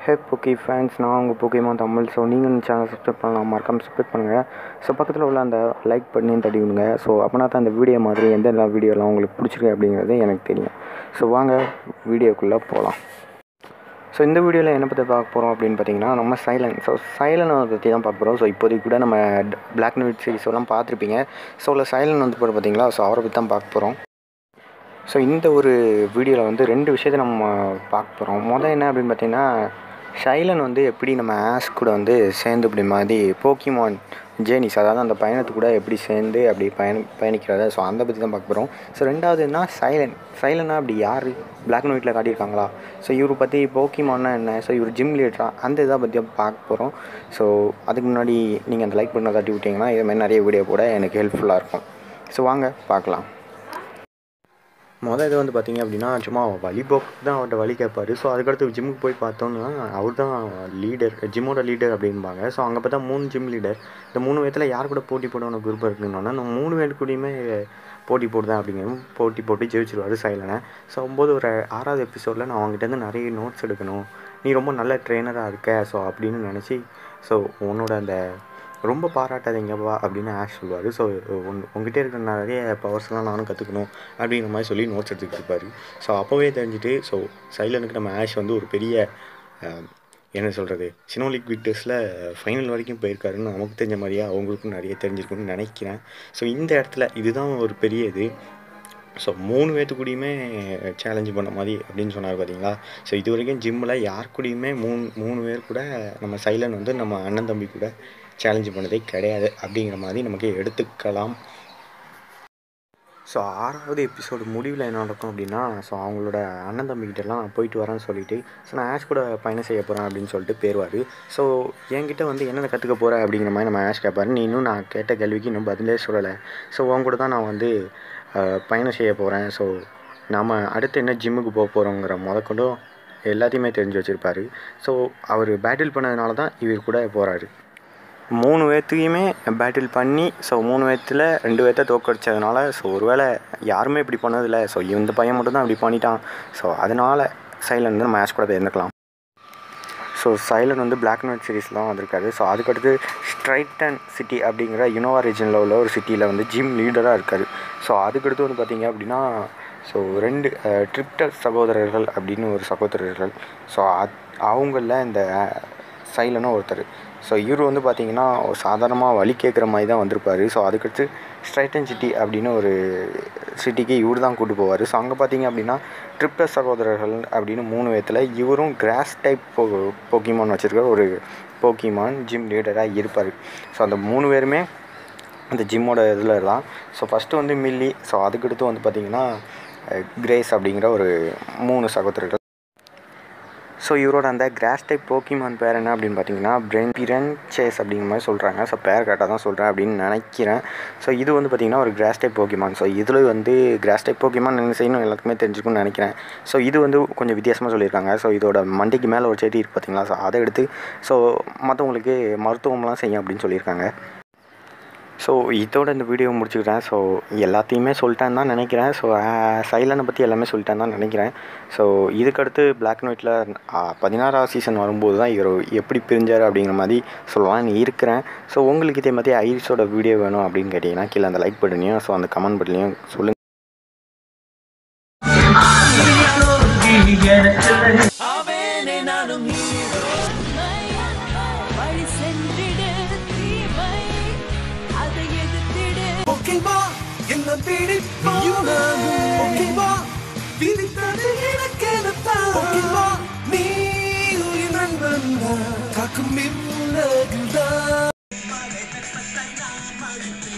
ஹே புக்கி fans நான் உங்கள் புக்கிமான் Tamil so நீங்கள் இந்த சேனல் சப்ஸ்கிரைப் பண்ணலாம் மறக்காம சப்ஸ்கிரைப் பண்ணுங்கள் ஸோ பக்கத்தில் உள்ள அந்த லைக் பண்ணி தட்டி விடுங்க ஸோ அப்போனா தான் அந்த வீடியோ மாதிரி எந்தெந்த வீடியோலாம் உங்களுக்கு பிடிச்சிருக்கு அப்படிங்கிறது எனக்கு தெரியும் ஸோ வாங்க வீடியோக்குள்ளே போகலாம் ஸோ இந்த வீடியோவில் என்ன பற்றி பார்க்க போகிறோம் அப்படின்னு பார்த்தீங்கன்னா நம்ம சைலண்ட் ஸோ சைலண்ட் பற்றி தான் பார்க்க போகிறோம் ஸோ இப்போதைக்கு கூட நம்ம பிளாக் அண்ட் ஒயிட் சீரிஸ் எல்லாம் பார்த்துருப்பீங்க ஸோ அதில் சைலண்ட் வந்து போகிற பார்த்தீங்களா ஸோ அவரை பற்றி தான் பார்க்க போகிறோம் ஸோ இந்த ஒரு வீடியோவில் வந்து ரெண்டு விஷயத்தை நம்ம பார்க்க போகிறோம் முதல் என்ன அப்படின்னு பார்த்தீங்கன்னா சைலன் வந்து எப்படி நம்ம ஆஸ் கூட வந்து சேர்ந்து இப்படி மாதிரி போக்கிமான் ஜேர்னிஸ் அதாவது அந்த பயணத்து கூட எப்படி சேர்ந்து அப்படி பயண பயணிக்கிறத ஸோ அந்த பற்றி தான் பார்க்க போகிறோம் ஸோ ரெண்டாவதுன்னா சைலன் சைலனா அப்படி யார் பிளாக் அண்ட் ஒயிட்டில் காட்டியிருக்காங்களா ஸோ இவரை பற்றி போக்கிமான்னா என்ன ஸோ இவர் ஜிம் லீடரா அந்த இதை பற்றி பார்க்க போகிறோம் ஸோ அதுக்கு முன்னாடி நீங்கள் அந்த லைக் பண்ண தட்டி விட்டிங்கன்னா இது மாதிரி நிறைய வீடியோ கூட எனக்கு ஹெல்ப்ஃபுல்லாக இருக்கும் ஸோ வாங்க பார்க்கலாம் மொதல் இது வந்து பார்த்தீங்க அப்படின்னா சும்மா வழி போக்கு தான் அவர்கிட்ட வழி கேட்பாரு ஸோ அதுக்கடுத்து ஜிம்முக்கு போய் பார்த்தோன்னா அவர் தான் லீடர் ஜிம்மோட லீடர் அப்படின்பாங்க ஸோ அங்கே பார்த்தா மூணு ஜிம் லீடர் இந்த மூணு பேர்த்தில் யார் கூட போட்டி போட உனக்கு குரூப் இருக்குன்னா நான் மூணு பேர் கூடயுமே போட்டி போடுதேன் அப்படிங்கிறது போட்டி போட்டு ஜெயிச்சிருவார் சைலனை ஸோ ஒம்பது ஒரு ஆறாவது எபிசோடில் நான் அவங்ககிட்ட நிறைய நோட்ஸ் எடுக்கணும் நீ ரொம்ப நல்ல ட்ரெயினராக இருக்க ஸோ அப்படின்னு நினச்சி ஸோ உன்னோட அந்த ரொம்ப பாராட்டாதீங்கப்பா அப்படின்னு ஆஷ் சொல்லுவார் ஸோ உன் உங்ககிட்ட இருக்கிற நிறைய பவர்ஸ்லாம் நானும் கற்றுக்கணும் அப்படிங்கிற மாதிரி சொல்லி நோட்ஸ் எடுத்துக்கிட்டு இருப்பார் ஸோ அப்போவே தெரிஞ்சுட்டு ஸோ சைலனுக்கு நம்ம ஆஷ் வந்து ஒரு பெரிய என்ன சொல்கிறது சினோலிக் விக்டர்ஸில் ஃபைனல் வரைக்கும் போயிருக்காருன்னு நமக்கு தெரிஞ்ச மாதிரியே அவங்களுக்கும் நிறைய தெரிஞ்சிருக்குன்னு நினைக்கிறேன் ஸோ இந்த இடத்துல இதுதான் ஒரு பெரிய இது ஸோ மூணு பேர்த்து கூடயுமே சேலஞ்சு பண்ண மாதிரி அப்படின்னு சொன்னார் பார்த்தீங்களா ஸோ இது வரைக்கும் ஜிம்மில் யார் கூடயுமே மூணு மூணு பேர் கூட நம்ம சைலன் வந்து நம்ம அண்ணன் தம்பி கூட சேலஞ்சு பண்ணதே கிடையாது அப்படிங்கிற மாதிரி நமக்கு எடுத்துக்கலாம் ஸோ ஆறாவது எபிசோடு முடிவில் என்ன நடக்கும் அப்படின்னா ஸோ அவங்களோட அண்ணன் தம்பிக்கிட்டலாம் நான் போயிட்டு வரேன்னு சொல்லிட்டு ஸோ நான் ஆஷ் கூட பயணம் செய்ய போகிறேன் அப்படின்னு சொல்லிட்டு பேருவார் ஸோ என்கிட்ட வந்து என்னென்ன கற்றுக்க போகிற அப்படிங்கிற மாதிரி நம்ம ஆஷ் கேட்பாரு நீ இன்னும் நான் கேட்ட கேள்விக்கு இன்னும் பதிலே சொல்லலை ஸோ உன் கூட தான் நான் வந்து பயணம் செய்ய போகிறேன் ஸோ நாம் அடுத்து என்ன ஜிம்முக்கு போக போகிறோங்கிற முதற்கொண்டும் எல்லாத்தையுமே தெரிஞ்சு வச்சுருப்பாரு ஸோ அவர் பேட்டில் பண்ணதுனால தான் இவர் கூட போகிறாரு மூணு பேர்த்தையுமே பேட்டில் பண்ணி ஸோ மூணு பேர்த்தில் ரெண்டு பேர்த்த தோக்கடிச்சதுனால ஸோ ஒருவேளை யாருமே இப்படி பண்ணதில்லை ஸோ இந்த பையன் மட்டும் தான் இப்படி பண்ணிட்டான் ஸோ அதனால் சைலன் வந்து நம்ம மேட்ச் கூட இருந்துக்கலாம் ஸோ சைலன் வந்து பிளாக் அண்ட் ஒயிட் சீரீஸில் தான் வந்திருக்காரு ஸோ அதுக்கடுத்து ஸ்ட்ரைட்டன் சிட்டி அப்படிங்கிற யுனோவா ரீஜனில் உள்ள ஒரு சிட்டியில் வந்து ஜிம் லீடராக இருக்கார் ஸோ அதுக்கடுத்து வந்து பார்த்திங்க அப்படின்னா ஸோ ரெண்டு ட்ரிப்டர் சகோதரர்கள் அப்படின்னு ஒரு சகோதரர்கள் ஸோ அத் அவங்களில் இந்த சைலனும் ஒருத்தர் ஸோ இவர் வந்து பார்த்திங்கன்னா ஒரு சாதாரணமாக வழி கேட்குற மாதிரி தான் வந்திருப்பார் ஸோ அதுக்கடுத்து ஸ்ட்ரைட்டன் சிட்டி அப்படின்னு ஒரு சிட்டிக்கு இவர் தான் கூட்டு போவார் ஸோ அங்கே பார்த்தீங்க அப்படின்னா ட்ரிப்டர் சகோதரர்கள் அப்படின்னு மூணு விதத்தில் இவரும் கிராஸ் டைப் போ போக்கிமான் வச்சுருக்க ஒரு போக்கிமான் ஜிம் லீடராக இருப்பார் ஸோ அந்த மூணு பேருமே அந்த ஜிம்மோட இதில் தான் ஸோ ஃபஸ்ட்டு வந்து மில்லி ஸோ அதுக்கடுத்து வந்து பார்த்திங்கன்னா கிரேஸ் அப்படிங்கிற ஒரு மூணு சகோதரர்கள் ஸோ இவரோட அந்த கிராஸ் டைப் போக்கிமான் பேர் என்ன அப்படின்னு பார்த்தீங்கன்னா பிரென் பிரென் சேஸ் அப்படிங்கிற மாதிரி சொல்கிறாங்க ஸோ பேர் கரெக்டாக தான் சொல்கிறேன் அப்படின்னு நினைக்கிறேன் ஸோ இது வந்து பார்த்திங்கன்னா ஒரு கிராஸ் டைப் போக்கிமான் ஸோ இதில் வந்து கிராஸ் டைப் போக்கிமான் என்ன செய்யணும் எல்லாத்துக்குமே தெரிஞ்சுக்கணும்னு நினைக்கிறேன் ஸோ இது வந்து கொஞ்சம் வித்தியாசமாக சொல்லியிருக்காங்க ஸோ இதோட மண்டைக்கு மேலே ஒரு செடி இருக்குது பார்த்தீங்களா ஸோ அதை எடுத்து ஸோ மற்றவங்களுக்கு மருத்துவம்லாம் செய்யும் அப்படின்னு சொல்லியிருக்காங்க ஸோ இதோட இந்த வீடியோ முடிச்சுக்கிறேன் ஸோ எல்லாத்தையுமே சொல்லிட்டேன்னு தான் நினைக்கிறேன் ஸோ சைலனை பற்றி எல்லாமே சொல்லிட்டேன்னு தான் நினைக்கிறேன் ஸோ இதுக்கடுத்து பிளாக் அண்ட் ஒயிட்டில் பதினாறாவது சீசன் வரும்போது தான் இவர் எப்படி பிரிஞ்சார் அப்படிங்கிற மாதிரி சொல்லலாம்னு இருக்கிறேன் ஸோ உங்களுக்கு இதே மாதிரி ஐரிஸோட வீடியோ வேணும் அப்படின்னு கேட்டிங்கன்னா கீழே அந்த லைக் பட்டனையும் ஸோ அந்த கமெண்ட் பட்டனையும் சொல்லுங்கள் அவனே நானும் வழி சென்றிடு தீமை அதை எதிர்த்திடு ஓகேவா என்ன பிடிப்பா ஓகேவா விதித்தது எனக்கெனத்தான் ஓகேவா நீ உயிர் நண்பன் காக்கும் இவ்வுலகில் தான்